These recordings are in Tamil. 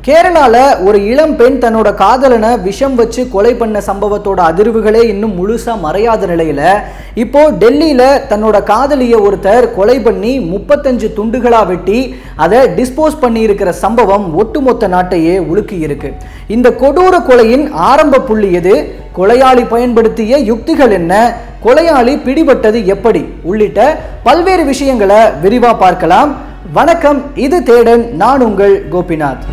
கேரளால ஒரு இளம் பெண் தன்னோட காதலனை விஷம் வச்சு கொலை பண்ண சம்பவத்தோட அதிர்வுகளே இன்னும் முழுசா மறையாத நிலையில இப்போ டெல்லியில தன்னோட காதலிய ஒருத்தர் கொலை பண்ணி முப்பத்தஞ்சு துண்டுகளா வெட்டி அதை டிஸ்போஸ் பண்ணி இருக்கிற சம்பவம் ஒட்டுமொத்த நாட்டையே உலுக்கி இருக்கு இந்த கொடூர கொலையின் ஆரம்ப புள்ளி எது கொலையாளி பயன்படுத்திய யுக்திகள் என்ன கொலையாளி பிடிபட்டது எப்படி உள்ளிட்ட பல்வேறு விஷயங்களை விரிவா பார்க்கலாம் வணக்கம் இது தேடன் நான் உங்கள் கோபிநாத்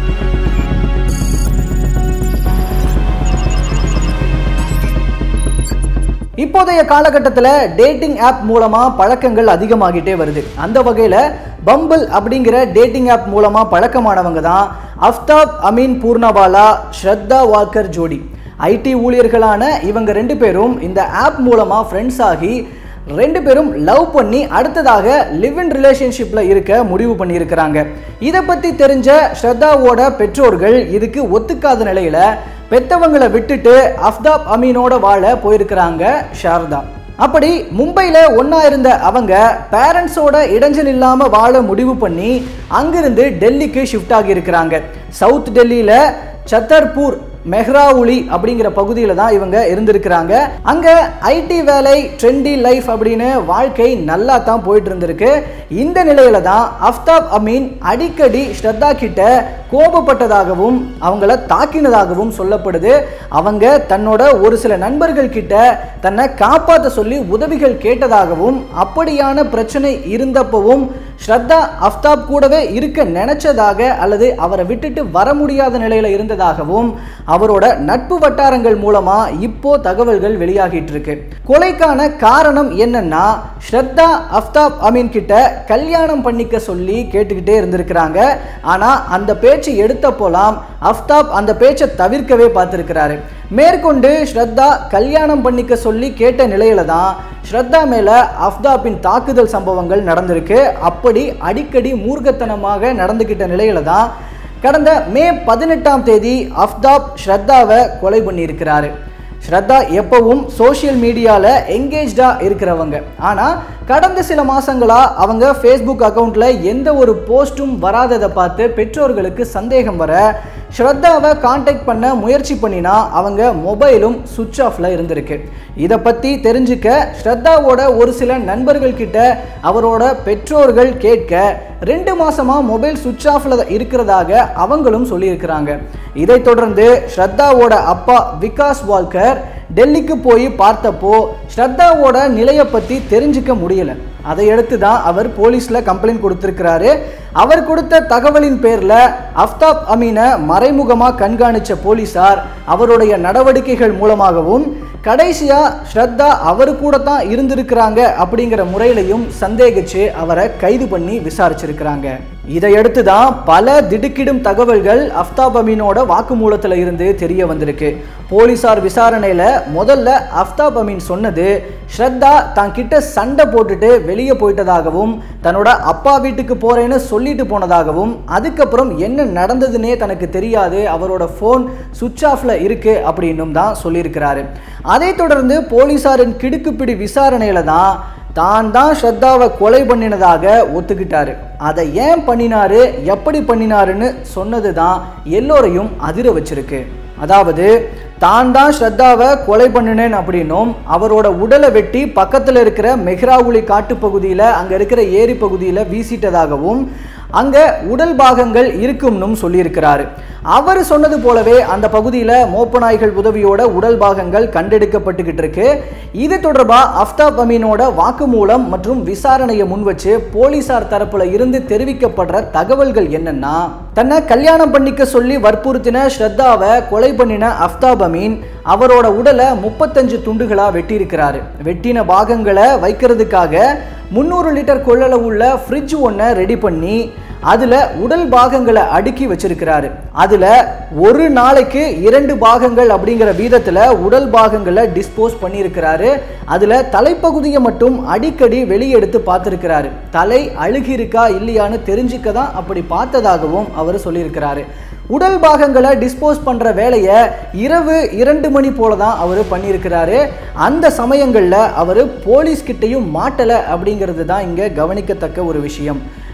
இப்போதைய காலகட்டத்தில் டேட்டிங் ஆப் மூலமாக பழக்கங்கள் அதிகமாகிட்டே வருது அந்த வகையில் பம்பிள் அப்படிங்கிற டேட்டிங் ஆப் மூலமாக பழக்கமானவங்க தான் அஃப்தாப் அமீன் பூர்ணவாலா ஸ்ரத்தா வாக்கர் ஜோடி ஐடி ஊழியர்களான இவங்க ரெண்டு பேரும் இந்த ஆப் மூலமாக ஃப்ரெண்ட்ஸ் ஆகி ரெண்டு பேரும் லவ் பண்ணி அடுத்ததாக லிவ் இன் ரிலேஷன்ஷிப்பில் இருக்க முடிவு பண்ணியிருக்கிறாங்க இதை பற்றி தெரிஞ்ச ஸ்ரத்தாவோட பெற்றோர்கள் இதுக்கு ஒத்துக்காத நிலையில் பெத்தவங்களை விட்டுட்டு அஃப்தாப் அமீனோட வாழ போயிருக்கிறாங்க ஷாரதா அப்படி மும்பையில் ஒன்றா இருந்த அவங்க பேரண்ட்ஸோட இடைஞ்சல் இல்லாமல் வாழ முடிவு பண்ணி அங்கிருந்து டெல்லிக்கு ஷிஃப்ட் ஆகியிருக்கிறாங்க சவுத் டெல்லியில் சத்தர்பூர் மெஹ்ராவுலி அப்படிங்கிற பகுதியில் தான் இவங்க இருந்திருக்கிறாங்க அங்கே ஐடி வேலை ட்ரெண்டி லைஃப் அப்படின்னு வாழ்க்கை நல்லா தான் போயிட்டு இருந்திருக்கு இந்த நிலையில தான் அஃப்தாப் அமீன் அடிக்கடி ஸ்ரத்தா கிட்ட கோபப்பட்டதாகவும் அவங்கள தாக்கினதாகவும் சொல்லப்படுது அவங்க தன்னோட ஒரு சில நண்பர்கள் கிட்ட தன்னை காப்பாற்ற சொல்லி உதவிகள் கேட்டதாகவும் அப்படியான பிரச்சனை இருந்தப்பவும் ஸ்ரத்தா அஃப்தாப் கூடவே இருக்க நினைச்சதாக அல்லது அவரை விட்டுட்டு வர முடியாத நிலையில இருந்ததாகவும் அவரோட நட்பு வட்டாரங்கள் மூலமா இப்போ தகவல்கள் வெளியாகிட்டு இருக்கு கொலைக்கான காரணம் என்னன்னா ஸ்ரத்தா அஃப்தாப் அமீன் கிட்ட கல்யாணம் பண்ணிக்க சொல்லி கேட்டுக்கிட்டே இருந்திருக்கிறாங்க ஆனா அந்த பேச்சு எடுத்தப்போலாம் அஃப்தாப் அந்த பேச்சை தவிர்க்கவே பார்த்திருக்கிறாரு மேற்கொண்டு ஸ்ரத்தா கல்யாணம் பண்ணிக்க சொல்லி கேட்ட நிலையில தான் ஸ்ரத்தா மேல அஃப்தாப்பின் தாக்குதல் சம்பவங்கள் நடந்திருக்கு அப்படி அடிக்கடி மூர்க்கத்தனமாக நடந்துகிட்ட நிலையில தான் கடந்த மே பதினெட்டாம் தேதி அஃப்தாப் ஸ்ரத்தாவை கொலை பண்ணியிருக்கிறாரு ஸ்ரத்தா எப்பவும் சோஷியல் மீடியாவில் எங்கேஜ்டாக இருக்கிறவங்க ஆனால் கடந்த சில மாதங்களாக அவங்க ஃபேஸ்புக் அக்கௌண்ட்டில் எந்த ஒரு போஸ்ட்டும் வராததை பார்த்து பெற்றோர்களுக்கு சந்தேகம் வர ஸ்ரத்தாவை காண்டாக்ட் பண்ண முயற்சி பண்ணினா அவங்க மொபைலும் சுவிட்ச் ஆஃபில் இருந்திருக்கு இதை பற்றி தெரிஞ்சுக்க ஸ்ரத்தாவோட ஒரு சில நண்பர்கள் கிட்ட அவரோட பெற்றோர்கள் கேட்க ரெண்டு மாசமாக மொபைல் சுவிட்ச் ஆஃபில் இருக்கிறதாக அவங்களும் சொல்லியிருக்கிறாங்க இதைத் தொடர்ந்து ஸ்ரத்தாவோட அப்பா விகாஸ் வால்கர் டெல்லிக்கு போய் பார்த்தப்போ ஸ்ரத்தாவோட நிலையை பற்றி தெரிஞ்சுக்க முடியல அதையடுத்து தான் அவர் போலீஸில் கம்ப்ளைண்ட் கொடுத்துருக்கிறாரு அவர் கொடுத்த தகவலின் பேரில் அஃப்தாப் அமீனை மறைமுகமாக கண்காணித்த போலீஸார் அவருடைய நடவடிக்கைகள் மூலமாகவும் கடைசியா ஸ்ரத்தா அவரு கூட தான் இருந்திருக்கிறாங்க அப்படிங்கிற முறையிலையும் சந்தேகிச்சு அவரை கைது பண்ணி விசாரிச்சிருக்கிறாங்க இதையடுத்து தான் பல திடுக்கிடும் தகவல்கள் அஃப்தாப் அமீனோட வாக்குமூலத்தில் இருந்து தெரிய வந்திருக்கு போலீசார் விசாரணையில் முதல்ல அஃப்தாப் அமீன் சொன்னது ஸ்ரத்தா தான் கிட்ட சண்டை போட்டுட்டு வெளியே போயிட்டதாகவும் தன்னோட அப்பா வீட்டுக்கு போறேன்னு சொல்லிட்டு போனதாகவும் அதுக்கப்புறம் என்ன நடந்ததுன்னே தனக்கு தெரியாது அவரோட ஃபோன் சுவிட்ச் ஆஃப்ல இருக்கு அப்படின்னும் தான் சொல்லியிருக்கிறாரு அதைத் தொடர்ந்து போலீசாரின் கிடுக்குப்பிடி விசாரணையில தான் தான் தான் ஸ்ரத்தாவை கொலை பண்ணினதாக ஒத்துக்கிட்டாரு அதை ஏன் பண்ணினாரு எப்படி பண்ணினாருன்னு சொன்னது தான் எல்லோரையும் அதிர வச்சிருக்கு அதாவது தான் தான் ஸ்ரத்தாவை கொலை பண்ணினேன் அப்படின்னும் அவரோட உடலை வெட்டி பக்கத்தில் இருக்கிற மெஹ்ராவுலி காட்டுப்பகுதியில் அங்கே இருக்கிற ஏரி பகுதியில் வீசிட்டதாகவும் அங்கே உடல் பாகங்கள் இருக்கும்னும் சொல்லியிருக்கிறாரு அவர் சொன்னது போலவே அந்த பகுதியில் மோப்ப நாய்கள் உதவியோட உடல் பாகங்கள் கண்டெடுக்கப்பட்டுக்கிட்டு இருக்கு இது தொடர்பாக அஃப்தாப் அமீனோட வாக்குமூலம் மற்றும் விசாரணையை முன்வச்சு போலீசார் தரப்புல இருந்து தெரிவிக்கப்படுற தகவல்கள் என்னன்னா தன்னை கல்யாணம் பண்ணிக்க சொல்லி வற்புறுத்தின ஸ்ரத்தாவை கொலை பண்ணின அஃப்தாப் அமீன் அவரோட உடலை முப்பத்தஞ்சு துண்டுகளா வெட்டியிருக்கிறாரு வெட்டின பாகங்களை வைக்கிறதுக்காக முந்நூறு லிட்டர் கொள்ளளவு உள்ள ஃப்ரிட்ஜ் ஒன்றை ரெடி பண்ணி அதில் உடல் பாகங்களை அடுக்கி வச்சிருக்கிறாரு அதில் ஒரு நாளைக்கு இரண்டு பாகங்கள் அப்படிங்கிற வீதத்தில் உடல் பாகங்களை டிஸ்போஸ் பண்ணியிருக்கிறாரு அதில் தலைப்பகுதியை மட்டும் அடிக்கடி வெளியெடுத்து பார்த்துருக்கிறாரு தலை அழுகி இருக்கா இல்லையான்னு தெரிஞ்சுக்க தான் அப்படி பார்த்ததாகவும் அவர் சொல்லியிருக்கிறாரு உடல் பாகங்களை டிஸ்போஸ் பண்ணுற வேலையை இரவு இரண்டு மணி போல தான் அவர் பண்ணியிருக்கிறாரு அந்த சமயங்களில் அவர் போலீஸ்கிட்டையும் மாட்டலை அப்படிங்கிறது தான் இங்கே கவனிக்கத்தக்க ஒரு விஷயம்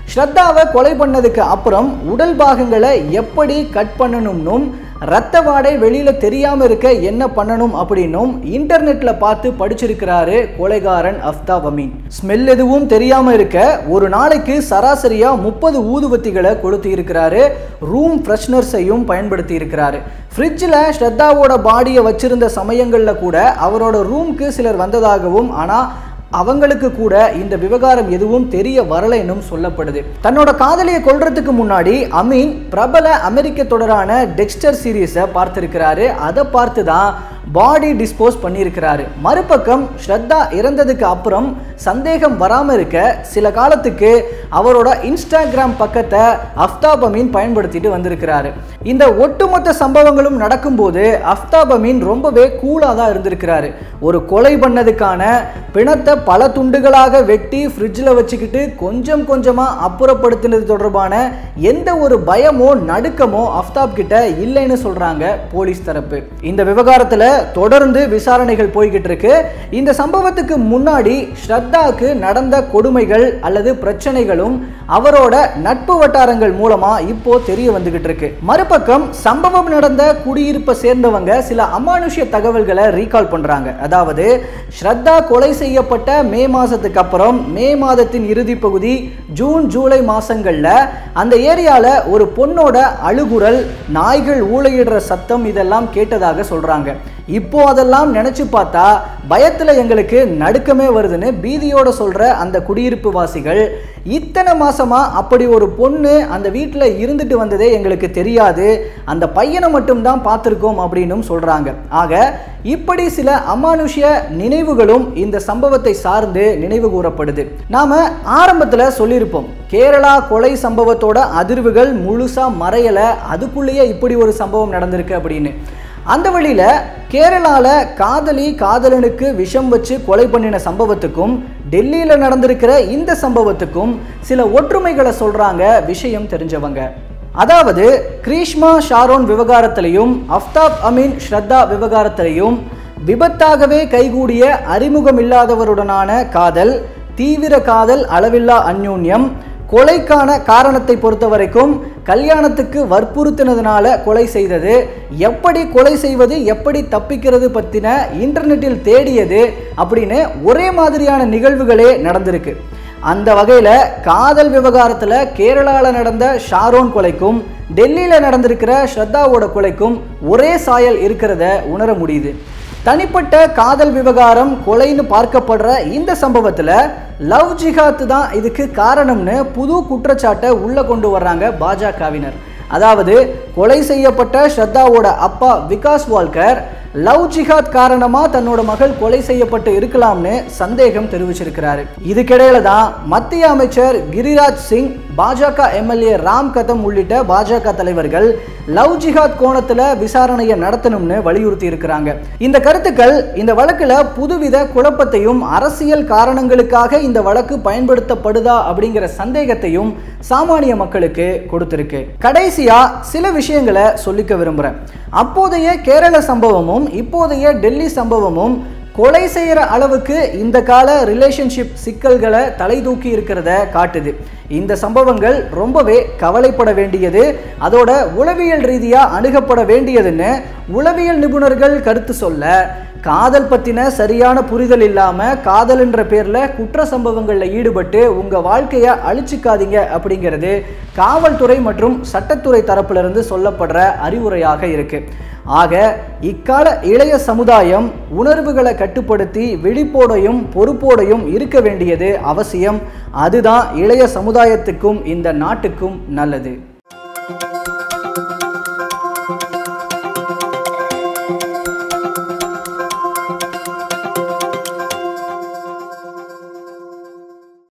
ஸ்ரத்தாவை கொலை பண்ணதுக்கு அப்புறம் உடல் பாகங்களை எப்படி கட் பண்ணணும்னும் ரத்த வாடை வெளியில தெரியாம இருக்க என்ன பண்ணணும் அப்படின்னும் இன்டர்நெட்ல பார்த்து படிச்சிருக்கிறாரு கொலைகாரன் அஃப்தாப் அமீன் ஸ்மெல் எதுவும் தெரியாம இருக்க ஒரு நாளைக்கு சராசரியா முப்பது ஊதுவத்திகளை கொளுத்தி இருக்கிறாரு ரூம் ஃப்ரெஷ்னர்ஸையும் பயன்படுத்தி இருக்கிறாரு ஃப்ரிட்ஜில் ஸ்ரத்தாவோட பாடியை வச்சிருந்த சமயங்களில் கூட அவரோட ரூம்க்கு சிலர் வந்ததாகவும் ஆனால் அவங்களுக்கு கூட இந்த விவகாரம் எதுவும் தெரிய வரலைன்னும் சொல்லப்படுது தன்னோட காதலியை கொல்றதுக்கு முன்னாடி அமீன் பிரபல அமெரிக்க தொடரான டெக்ஸ்டர் சீரீஸை பார்த்திருக்கிறாரு அதை பார்த்து தான் பாடி டிஸ்போஸ் பண்ணியிருக்கிறாரு மறுபக்கம் ஸ்ரத்தா இறந்ததுக்கு அப்புறம் சந்தேகம் வராமல் இருக்க சில காலத்துக்கு அவரோட இன்ஸ்டாகிராம் பக்கத்தை அஃப்தாப் அமீன் பயன்படுத்திட்டு வந்திருக்கிறாரு இந்த ஒட்டுமொத்த சம்பவங்களும் நடக்கும்போது அஃப்தாப் அமீன் ரொம்பவே கூலாக தான் இருந்திருக்கிறாரு ஒரு கொலை பண்ணதுக்கான பிணத்தை பல துண்டுகளாக வெட்டி ஃப்ரிட்ஜில் வச்சுக்கிட்டு கொஞ்சம் கொஞ்சமாக அப்புறப்படுத்தினது தொடர்பான எந்த ஒரு பயமோ நடுக்கமோ அஃப்தாப் கிட்ட இல்லைன்னு சொல்றாங்க போலீஸ் தரப்பு இந்த விவகாரத்தில் தொடர்ந்து விசாரணைகள் போய்கிட்டு இருக்கு இந்த சம்பவத்துக்கு முன்னாடி ஸ்ரத்தாக்கு நடந்த கொடுமைகள் அல்லது பிரச்சனைகளும் அவரோட நட்பு வட்டாரங்கள் மூலமா இப்போ தெரிய வந்துகிட்டு இருக்கு மறுபக்கம் சம்பவம் நடந்த குடியிருப்பை சேர்ந்தவங்க சில அமானுஷ்ய தகவல்களை ரீகால் பண்றாங்க அதாவது ஸ்ரத்தா கொலை செய்யப்பட்ட மே மாசத்துக்கு அப்புறம் மே மாதத்தின் இறுதி பகுதி ஜூன் ஜூலை மாசங்கள்ல அந்த ஏரியால ஒரு பொண்ணோட அழுகுரல் நாய்கள் ஊழையிடுற சத்தம் இதெல்லாம் கேட்டதாக சொல்றாங்க இப்போ அதெல்லாம் நினைச்சு பார்த்தா பயத்துல எங்களுக்கு நடுக்கமே வருதுன்னு பீதியோட சொல்ற அந்த குடியிருப்பு வாசிகள் இத்தனை மாசமா அப்படி ஒரு பொண்ணு அந்த வீட்டில் இருந்துட்டு வந்ததே எங்களுக்கு தெரியாது அந்த பையனை மட்டும்தான் பார்த்துருக்கோம் அப்படின்னும் சொல்றாங்க ஆக இப்படி சில அமானுஷ்ய நினைவுகளும் இந்த சம்பவத்தை சார்ந்து நினைவு கூறப்படுது நாம ஆரம்பத்துல சொல்லியிருப்போம் கேரளா கொலை சம்பவத்தோட அதிர்வுகள் முழுசா மறையல அதுக்குள்ளேயே இப்படி ஒரு சம்பவம் நடந்திருக்கு அப்படின்னு அந்த வழியில கேரளால காதலி காதலனுக்கு விஷம் வச்சு கொலை பண்ணின சம்பவத்துக்கும் டெல்லியில நடந்திருக்கிற இந்த சம்பவத்துக்கும் சில ஒற்றுமைகளை சொல்றாங்க விஷயம் தெரிஞ்சவங்க அதாவது கிரீஷ்மா ஷாரோன் விவகாரத்திலையும் அஃப்தாப் அமீன் ஸ்ரத்தா விவகாரத்திலையும் விபத்தாகவே கைகூடிய அறிமுகமில்லாதவருடனான காதல் தீவிர காதல் அளவில்லா அந்யோன்யம் கொலைக்கான காரணத்தை பொறுத்த வரைக்கும் கல்யாணத்துக்கு வற்புறுத்தினதுனால கொலை செய்தது எப்படி கொலை செய்வது எப்படி தப்பிக்கிறது பற்றின இன்டர்நெட்டில் தேடியது அப்படின்னு ஒரே மாதிரியான நிகழ்வுகளே நடந்திருக்கு அந்த வகையில் காதல் விவகாரத்தில் கேரளாவில் நடந்த ஷாரோன் கொலைக்கும் டெல்லியில் நடந்திருக்கிற ஸ்ரத்தாவோட கொலைக்கும் ஒரே சாயல் இருக்கிறத உணர முடியுது தனிப்பட்ட காதல் விவகாரம் கொலைன்னு பார்க்கப்படுற இந்த சம்பவத்தில் லவ் ஜிஹாத் தான் இதுக்கு காரணம்னு புது குற்றச்சாட்டை உள்ள கொண்டு வர்றாங்க பாஜகவினர் அதாவது கொலை செய்யப்பட்ட ஸ்ரத்தாவோட அப்பா விகாஸ் வால்கர் லவ் ஜிஹாத் காரணமா தன்னோட மகள் கொலை செய்யப்பட்டு இருக்கலாம்னு சந்தேகம் தெரிவிச்சிருக்கிறாரு இதுக்கிடையில தான் மத்திய அமைச்சர் கிரிராஜ் சிங் பாஜக எம்எல்ஏ ராம் கதம் உள்ளிட்ட பாஜக தலைவர்கள் லவ் ஜிஹாத் கோணத்துல விசாரணையை நடத்தணும்னு வலியுறுத்தி இருக்கிறாங்க இந்த கருத்துக்கள் இந்த வழக்குல புதுவித குழப்பத்தையும் அரசியல் காரணங்களுக்காக இந்த வழக்கு பயன்படுத்தப்படுதா அப்படிங்கிற சந்தேகத்தையும் சாமானிய மக்களுக்கு கொடுத்திருக்கு கடைசியா சில விஷயங்களை சொல்லிக்க விரும்புறேன் அப்போதைய கேரள சம்பவமும் இப்போதைய டெல்லி சம்பவமும் கொலை செய்கிற அளவுக்கு இந்த கால ரிலேஷன்ஷிப் சிக்கல்களை தலை தூக்கி இருக்கிறத காட்டுது இந்த சம்பவங்கள் ரொம்பவே கவலைப்பட வேண்டியது அதோட உளவியல் ரீதியாக அணுகப்பட வேண்டியதுன்னு உளவியல் நிபுணர்கள் கருத்து சொல்ல காதல் பற்றின சரியான புரிதல் இல்லாமல் காதல்ன்ற பேரில் குற்ற சம்பவங்களில் ஈடுபட்டு உங்கள் வாழ்க்கையை அழிச்சிக்காதீங்க அப்படிங்கிறது காவல்துறை மற்றும் சட்டத்துறை தரப்பிலிருந்து சொல்லப்படுற அறிவுரையாக இருக்குது ஆக இக்கால இளைய சமுதாயம் உணர்வுகளை கட்டுப்படுத்தி விழிப்போடையும் பொறுப்போடையும் இருக்க வேண்டியது அவசியம் அதுதான் இளைய சமுதாயத்துக்கும் இந்த நாட்டுக்கும் நல்லது